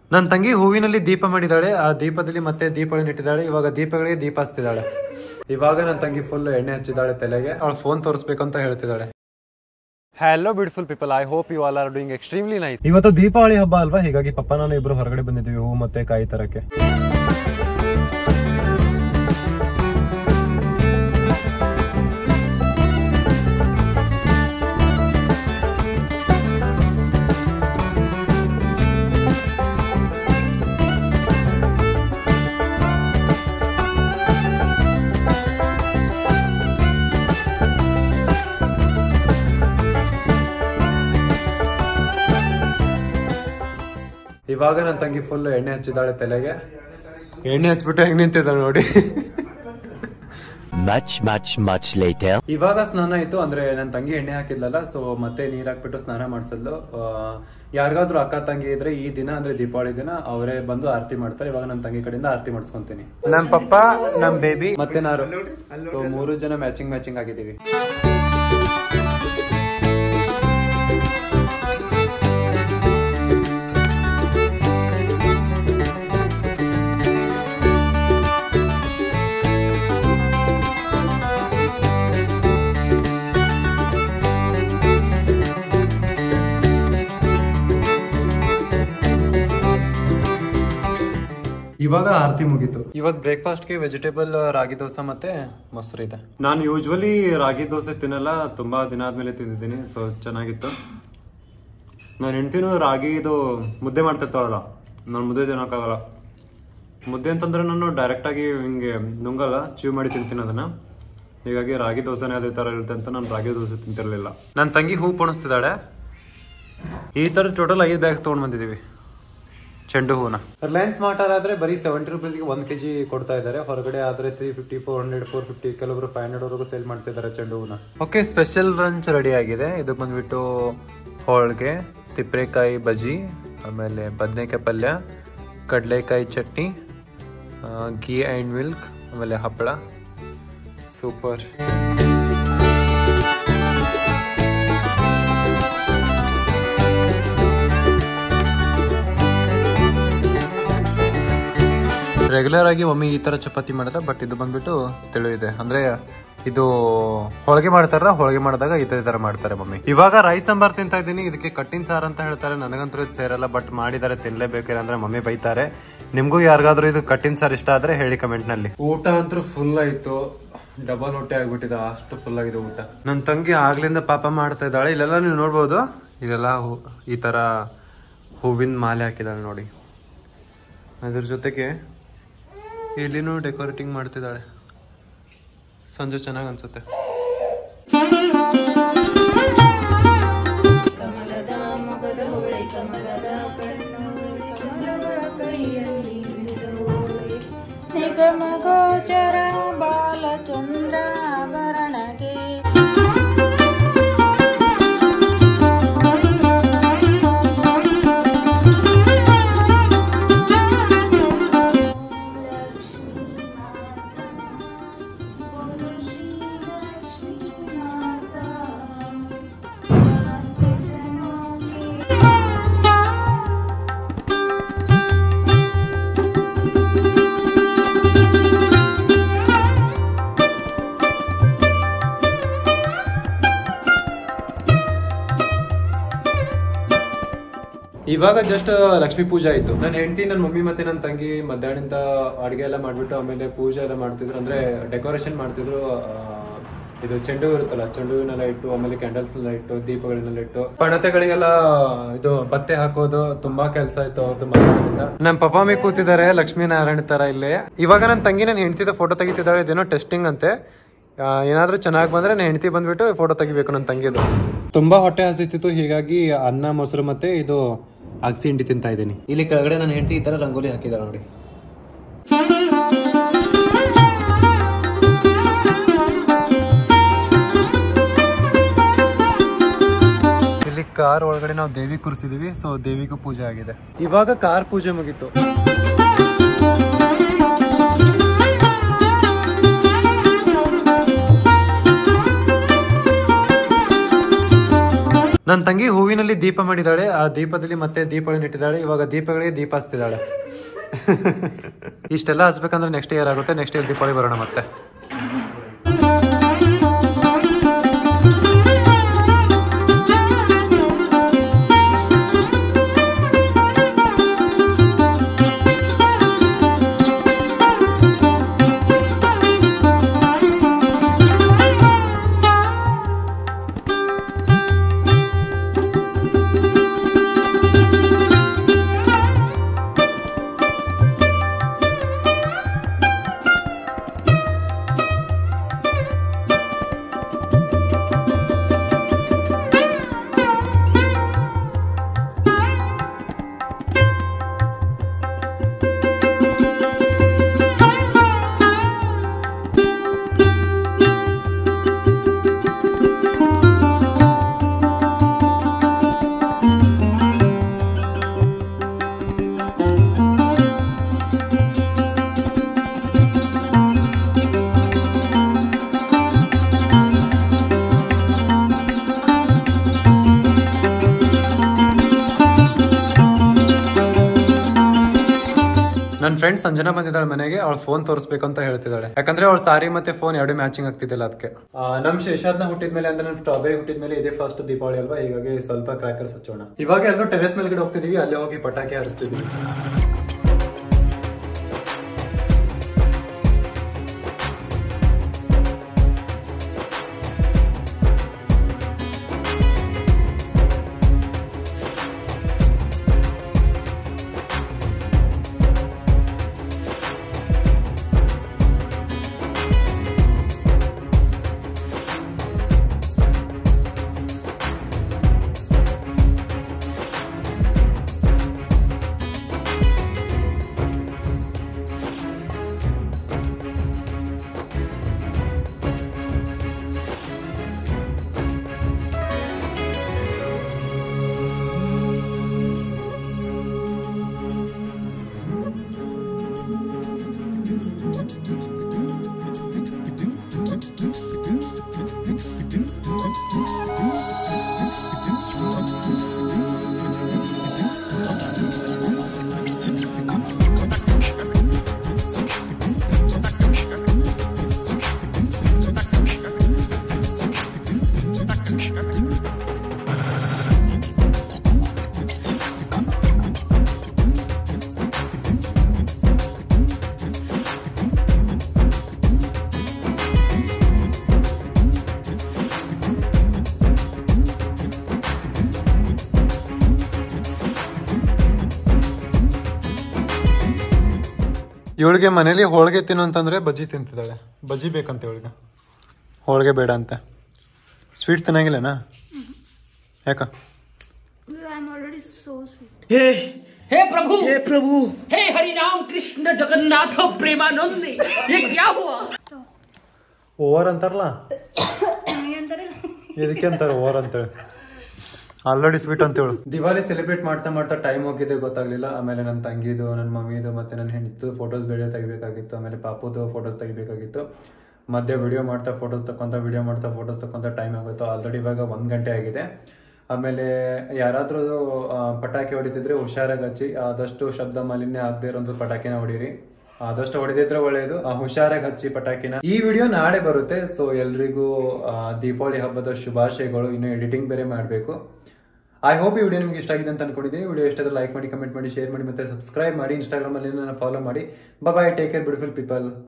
ನನ್ನ ತಂಗಿ ಹೂವಿನಲ್ಲಿ ದೀಪ ಮಾಡಿದಾಳೆ ಆ ದೀಪದಲ್ಲಿ ಮತ್ತೆ ದೀಪಗಳನ್ನ ಇಟ್ಟಿದ್ದಾಳೆ ಇವಾಗ ದೀಪಗಳಿಗೆ ದೀಪ ಹಚ್ತಿದ್ದಾಳೆ ಇವಾಗ ನನ್ನ ತಂಗಿ ಫುಲ್ ಎಣ್ಣೆ ಹಚ್ಚಿದ್ದಾಳೆ ತಲೆಗೆ ಅವಳು ಫೋನ್ ತೋರಿಸ್ಬೇಕು ಅಂತ ಹೇಳ್ತಿದ್ದಾಳೆ hello beautiful people I hope you all are doing extremely nice ಇವತ್ತು ದೀಪಾವಳಿ ಹಬ್ಬ ಅಲ್ವಾ ಹೀಗಾಗಿ ಪಪ್ಪ ನಾನು ಇಬ್ರು ಹೊರಗಡೆ ಬಂದಿದ್ದೀವಿ ಹೂ ಮತ್ತೆ ಕಾಯಿ ತರಕ್ಕೆ ಇವಾಗ ನನ್ನ ತಂಗಿ ಫುಲ್ ಎಣ್ಣೆ ಹಚ್ಚಿದ್ದಾಳೆ ತಲೆಗೆ ಎಣ್ಣೆ ಹಚ್ಬಿಟ್ಟು ಹೆಂಗ್ ನಿಂತಿದ್ದಾಳೆ ನೋಡಿ Much, much, much later. ಇವಾಗ ಸ್ನಾನ ಆಯ್ತು ಅಂದ್ರೆ ನನ್ನ ತಂಗಿ ಎಣ್ಣೆ ಹಾಕಿದ್ಲಲ್ಲ ಸೊ ಮತ್ತೆ ನೀರ್ ಹಾಕ್ಬಿಟ್ಟು ಸ್ನಾನ ಮಾಡಿಸಲು ಯಾರಿಗಾದ್ರೂ ಅಕ್ಕ ತಂಗಿ ಇದ್ರೆ ಈ ದಿನ ಅಂದ್ರೆ ದೀಪಾವಳಿ ದಿನ ಅವರೇ ಬಂದು ಆರತಿ ಮಾಡ್ತಾರೆ ಇವಾಗ ನನ್ನ ತಂಗಿ ಕಡೆಯಿಂದ ಆರತಿ ಮಾಡಿಸ್ಕೊಂತೀನಿ ನಮ್ ಪಪ್ಪ ನಮ್ ಬೇಬಿ ಮತ್ತೆ ನಾನು ಸೊ ಮೂರು ಜನ ಮ್ಯಾಚಿಂಗ್ ಮ್ಯಾಚಿಂಗ್ ಆಗಿದ್ದೀವಿ ಇವಾಗ ಆರತಿ ಮುಗೀತು ಇವತ್ತು ಬ್ರೇಕ್ಫಾಸ್ಟ್ಗೆ ವೆಜಿಟೇಬಲ್ ರಾಗಿ ದೋಸೆ ಮತ್ತೆ ಮೊಸರು ಇದೆ ನಾನು ಯೂಶ್ವಲಿ ರಾಗಿ ದೋಸೆ ತಿನ್ನಲ್ಲ ತುಂಬಾ ದಿನ ಆದ್ಮೇಲೆ ತಿಂದಿದ್ದೀನಿ ಸೊ ಚೆನ್ನಾಗಿತ್ತು ನಾನು ಹೆಂಡ್ತಿನೂ ರಾಗಿ ಇದು ಮುದ್ದೆ ಮಾಡ್ತಿರ್ತಾಳಲ್ಲ ನಾನು ಮುದ್ದೆ ತಿನ್ನೋಕ್ಕಾಗಲ್ಲ ಮುದ್ದೆ ಅಂತಂದ್ರೆ ನಾನು ಡೈರೆಕ್ಟ್ ಆಗಿ ಹಿಂಗೆ ನುಂಗಲ್ಲ ಚೀವ್ ಮಾಡಿ ತಿಂತೀನಿ ಅದನ್ನ ಹೀಗಾಗಿ ರಾಗಿ ದೋಸೆನೇ ಅದೇ ತರ ಇರುತ್ತೆ ಅಂತ ನಾನು ರಾಗಿ ದೋಸೆ ತಿಂತಿರ್ಲಿಲ್ಲ ನನ್ನ ತಂಗಿ ಹೂ ಪೊಣಿಸ್ತಿದ್ದಾಳೆ ಈ ತರ ಟೋಟಲ್ ಐದು ಬ್ಯಾಗ್ಸ್ ತೊಗೊಂಡ್ ಬಂದಿದೀವಿ ಚೆಂಡು ಹೂನ ರಿಲಯನ್ಸ್ ಮಾರ್ಟರ್ ಆದ್ರೆ ಬರೀ ಸೆವೆಂಟಿ ರುಪೀಸ್ಗೆ ಒಂದ್ ಕೆಜಿ ಕೊಡ್ತಾ ಇದ್ದಾರೆ ಹೊರಗಡೆ ಆದ್ರೆ three fifty four hundred four fifty ಕೆಲವರು ಫೈವ್ ಹಂಡ್ರೆಡ್ ವರೆಗೂ ಸೇಲ್ ಮಾಡ್ತಿದ್ದಾರೆ ಚೆಂಡು ಹೂನ ಓಕೆ ಸ್ಪೆಷಲ್ ಲಂಚ್ ರೆಡಿ ಆಗಿದೆ ಇದು ಬಂದ್ಬಿಟ್ಟು ಹೋಳಿಗೆ ತಿಪ್ಪರೆಕಾಯಿ ಬಜ್ಜಿ ಆಮೇಲೆ ಬದನೆಕಾಯಿ ಪಲ್ಯ ಕಡಲೆಕಾಯಿ ಚಟ್ನಿ ಗೀ ಆ್ಯಂಡ್ ಮಿಲ್ಕ್ ಆಮೇಲೆ ಹಪ್ಪಳ ಸೂಪರ್ ರೆಗ್ಯುಲರ್ ಆಗಿ ಒಮ್ಮೆ ಈ ತರ ಚಪಾತಿ ಮಾಡಿದ್ರೆ ಬಟ್ ಇದು ಬಂದ್ಬಿಟ್ಟು ತೆಳು ಇದೆ ಅಂದ್ರೆ ಇದು ಹೋಳಿಗೆ ಮಾಡ್ತಾರ ಹೋಳಿಗೆ ಮಾಡಿದಾಗ ಈ ತರ ಈ ತರ ಮಾಡ್ತಾರೆ ಮಮ್ಮಿ ಇವಾಗ ರೈಸ್ ಸಾಂಬಾರ್ ತಿಂತಾ ಇದ್ದೀನಿ ಇದಕ್ಕೆ ಕಟ್ಟಿನ ಸಾರ್ ಅಂತ ಹೇಳ್ತಾರೆ ನನಗಂತೂ ಇದು ಸೇರಲ್ಲ ಬಟ್ ಮಾಡಿದ್ದಾರೆ ತಿನ್ಲೇಬೇಕು ಅಂದ್ರೆ ಮಮ್ಮಿ ಬೈತಾರೆ ನಿಮ್ಗೂ ಯಾರಿಗಾದ್ರೂ ಇದು ಕಟ್ಟಿನ ಸಾರ್ ಇಷ್ಟ ಆದ್ರೆ ಹೇಳಿ ಕಮೆಂಟ್ ನಲ್ಲಿ ಊಟ ಅಂತೂ ಫುಲ್ ಆಯ್ತು ಡಬಲ್ ಹೊಟ್ಟೆ ಆಗ್ಬಿಟ್ಟಿದೆ ಅಷ್ಟು ಫುಲ್ ಆಗಿದೆ ಊಟ ನನ್ನ ತಂಗಿ ಆಗ್ಲಿಂದ ಪಾಪ ಮಾಡ್ತಾ ಇದ್ದಾಳೆ ಇಲ್ಲೆಲ್ಲ ನೀವು ನೋಡ್ಬೋದು ಇದೆಲ್ಲ ಹೂ- ಈ ತರ ಹೂವಿನ ಮಾಲೆ ಹಾಕಿದಾಳೆ ನೋಡಿ ಅದ್ರ ಜೊತೆಗೆ ಇಲ್ಲಿನೂ ಡೆಕೋರೇಟಿಂಗ್ ಮಾಡ್ತಿದ್ದಾಳೆ ಸಂಜೆ ಚೆನ್ನಾಗಿ ಅನ್ಸುತ್ತೆ ಕಮಲದ ಮೊಗದ ಹೊಳೆ ಕಮಲದ ಕಣ್ಣು ಕಮಲದ ಕೈಯಲ್ಲಿ ಹಿಡಿದೋಳೆ ನಿಗಮ ಗೋಚರ ಬಾಲಚಂದ್ರ ಆಭರಣಗೆ ಇವಾಗ ಜಸ್ಟ್ ಲಕ್ಷ್ಮೀ ಪೂಜೆ ಆಯ್ತು ನನ್ನ ಹೆಂಡತಿ ನನ್ನ ಮಮ್ಮಿ ಮತ್ತೆ ನನ್ನ ತಂಗಿ ಮಧ್ಯಾಹ್ನದಿಂದ ಅಡುಗೆ ಎಲ್ಲ ಮಾಡ್ಬಿಟ್ಟು ಆಮೇಲೆ ಪೂಜೆ ಎಲ್ಲ ಮಾಡ್ತಿದ್ರು ಅಂದ್ರೆ ಡೆಕೋರೇಷನ್ ಮಾಡ್ತಿದ್ರು ಆ, ಇದು ಚೆಂಡು ಹೂ ಇರುತ್ತಲ್ಲ ಚೆಂಡು ಹೂವಿನೆಲ್ಲ ಇಟ್ಟು ಆಮೇಲೆ ಕ್ಯಾಂಡಲ್ಸ್ ಎಲ್ಲ ಇಟ್ಟು ದೀಪಗಳನ್ನೆಲ್ಲ ಇಟ್ಟು ಪಣತೆಗಳಿಗೆಲ್ಲ ಇದು ಪತ್ತೆ ಹಾಕೋದು ತುಂಬಾ ಕೆಲಸ ಆಯ್ತು ಅವ್ರದ್ದು ಮಧ್ಯಾಹ್ನದಿಂದ ನಮ್ಮ ಪಪ್ಪ ಮಮ್ಮಿ ಕೂತಿದ್ದಾರೆ ಲಕ್ಷ್ಮೀ ನಾರಾಯಣ ತರ ಇಲ್ಲಿ ಇವಾಗ ನನ್ನ ತಂಗಿ ನನ್ನ ಹೆಂಡತಿದ ಫೋಟೋ ತೆಗಿತಿದ್ದಾಳೆ ಇದೇನೋ ಟೆಸ್ಟಿಂಗ್ ಅಂತೆ ಆ, ಏನಾದ್ರೂ ಚೆನ್ನಾಗಿ ಬಂದ್ರೆ ನನ್ನ ಹೆಂಡತಿ ಬಂದ್ಬಿಟ್ಟು ಫೋಟೋ ತೆಗಿಬೇಕು ನನ್ನ ತಂಗಿದು ತುಂಬಾ ಹೊಟ್ಟೆ ಹಸಿತಿತ್ತು ಹೀಗಾಗಿ ಅನ್ನ ಮೊಸರು ಮತ್ತೆ ಇದು ಅಗಸಿ ಹಿಂಡಿ ತಿಂತಾ ಇದ್ದೀನಿ ಇಲ್ಲಿ ಕೆಳಗಡೆ ನನ್ನ ಹೆಂಡತಿ ಈ ತರ ರಂಗೋಲಿ ಹಾಕಿದಾಳೆ ನೋಡಿ ಇಲ್ಲಿ ಕಾರ್ ಒಳಗಡೆ ನಾವು ದೇವಿ ಕೂರಿಸಿದೀವಿ ಸೊ ದೇವಿಗೂ ಪೂಜೆ ಆಗಿದೆ ಇವಾಗ ಕಾರ್ ಪೂಜೆ ಮುಗೀತು ನನ್ನ ತಂಗಿ ಹೂವಿನಲ್ಲಿ ದೀಪ ಮಾಡಿದಾಳೆ ಆ ದೀಪದಲ್ಲಿ ಮತ್ತೆ ದೀಪಗಳನ್ನ ಇಟ್ಟಿದ್ದಾಳೆ ಇವಾಗ ದೀಪಗಳಿಗೆ ದೀಪ ಹಚ್ತಿದ್ದಾಳೆ ಇಷ್ಟೆಲ್ಲ ಹಚ್ಬೇಕಂದ್ರೆ ನೆಕ್ಸ್ಟ್ ಇಯರ್ ಆಗುತ್ತೆ ನೆಕ್ಸ್ಟ್ ಇಯರ್ ದೀಪಾವಳಿ ಬರೋಣ ಮತ್ತೆ ನನ್ನ ಫ್ರೆಂಡ್ ಸಂಜನಾ ಬಂದಿದ್ದಾಳೆ ಮನೆಗೆ ಅವಳು ಫೋನ್ ತೋರಿಸ್ಬೇಕು ಅಂತ ಹೇಳ್ತಿದ್ದಾಳೆ ಯಾಕಂದ್ರೆ ಅವಳು ಸಾರಿ ಮತ್ತೆ ಫೋನ್ ಎರಡು ಮ್ಯಾಚಿಂಗ್ ಆಗ್ತಿದ್ದಿಲ್ಲ ಅದಕ್ಕೆ ನಮ್ ಶೇಷಾದ್ನ ಹುಟ್ಟಿದ ಮೇಲೆ ಅಂದ್ರೆ ನಮ್ ಸ್ಟ್ರಾಬೆರಿ ಹುಟ್ಟಿದ ಮೇಲೆ ಇದೇ ಫಸ್ಟ್ ದೀಪಾವಳಿ ಅಲ್ವಾ ಹೀಗಾಗಿ ಸ್ವಲ್ಪ ಕ್ರ್ಯಾಕರ್ಸ್ ಹಚ್ಚೋಣ ಇವಾಗ ಎಲ್ಲರೂ ಟೆರೆಸ್ ಮೇಲ್ಗಡೆ ಹೋಗ್ತಿದೀವಿ ಅಲ್ಲೇ ಹೋಗಿ ಪಟಾಕಿ ಹಾರಿಸ್ತಿದೀವಿ ಇವಳಿಗೆ ಮನೇಲಿ ಹೋಳಿಗೆ ತಿನ್ನು ಅಂತಂದ್ರೆ ಬಜ್ಜಿ ತಿಂತಿದ್ದಾಳೆ ಬಜ್ಜಿ ಬೇಕಂತ ಇವಳಿಗೆ ಹೋಳಿಗೆ ಬೇಡ ಅಂತ ಸ್ವೀಟ್ಸ್ ತಿನ್ನಂಗಿಲ್ಲನಾ ಯಾಕ I'm already so sweet. हे हे प्रभु हे प्रभु हे हरि राम कृष्ण जगन्नाथ प्रेमानंद ये क्या हुआ ಓವರ್ ಅಂತಾರಲ್ಲ ಇದಕ್ಕೆ ಅಂತಾರೆ ಓವರ್ ಅಂತೇಳಿ ಆಲ್ರೆಡಿ ಸ್ವೀಟ್ ಅಂತೇಳು ದಿವಾಲಿ ಸೆಲೆಬ್ರೇಟ್ ಮಾಡ್ತಾ ಮಾಡ್ತಾ ಟೈಮ್ ಹೋಗಿದ್ದೆ ಗೊತ್ತಾಗ್ಲಿಲ್ಲ ಆಮೇಲೆ ನನ್ನ ತಂಗಿದು ನನ್ನ ಮಮ್ಮಿದು ಮತ್ತೆ ನನ್ನ ಹೆಂಡತಿದು ಫೋಟೋಸ್ ವಿಡಿಯೋ ತೆಗಿಬೇಕಾಗಿತ್ತು ಆಮೇಲೆ ಪಾಪುದು ಫೋಟೋಸ್ ತೆಗಿಬೇಕಾಗಿತ್ತು ಮಧ್ಯೆ ವಿಡಿಯೋ ಮಾಡ್ತಾ ಫೋಟೋಸ್ ತಕೊಂತ ವಿಡಿಯೋ ಮಾಡ್ತಾ ಫೋಟೋಸ್ ತಕೊಂತ ಟೈಮ್ ಆಗುತ್ತೆ ಆಲ್ರೆಡಿ ಇವಾಗ ಒಂದು ಗಂಟೆ ಆಗಿದೆ ಆಮೇಲೆ ಯಾರಾದ್ರೂ ಆ, ಪಟಾಕಿ ಹೊಡಿತಿದ್ರೆ ಹುಷಾರಾಗಿ ಹಚ್ಚಿ ಆದಷ್ಟು ಶಬ್ದ ಮಾಲಿನ್ಯ ಆಗದೆ ಇರೋಂಥ ಪಟಾಕಿನ ಹೊಡೀರಿ ಆದಷ್ಟು ಹೊಡೆದಿದ್ರೆ ಒಳ್ಳೆಯದು ಆ, ಹುಷಾರಾಗಿ ಹಚ್ಚಿ ಪಟಾಕಿನ ಈ ವಿಡಿಯೋ ನಾಳೆ ಬರುತ್ತೆ ಸೊ ಎಲ್ರಿಗೂ ಆ, ದೀಪಾವಳಿ ಹಬ್ಬದ ಶುಭಾಶಯಗಳು ಇನ್ನು ಎಡಿಟಿಂಗ್ ಬೇರೆ ಮಾಡಬೇಕು ಐ ಹೋಪ್ ಈ ವಿಡಿಯೋ ನಿಮ್ಗೆ ಇಷ್ಟ ಆಗಿದೆ ಅಂತ ಅನ್ಕೊಂಡಿದ್ದೀನಿ ವಿಡಿಯೋ ಇಷ್ಟ ಲೈಕ್ ಮಾಡಿ ಕಮೆಂಟ್ ಮಾಡಿ ಶೇರ್ ಮಾಡಿ ಮತ್ತೆ ಸಬ್ಸ್ಕ್ರೈಬ್ ಮಾಡಿ ಇನ್ಸ್ಟಾಗ್ರಾಮ್ ಅಲ್ಲಿ ನನ್ನ ಫಾಲೋ ಮಾಡಿ bye take care beautiful people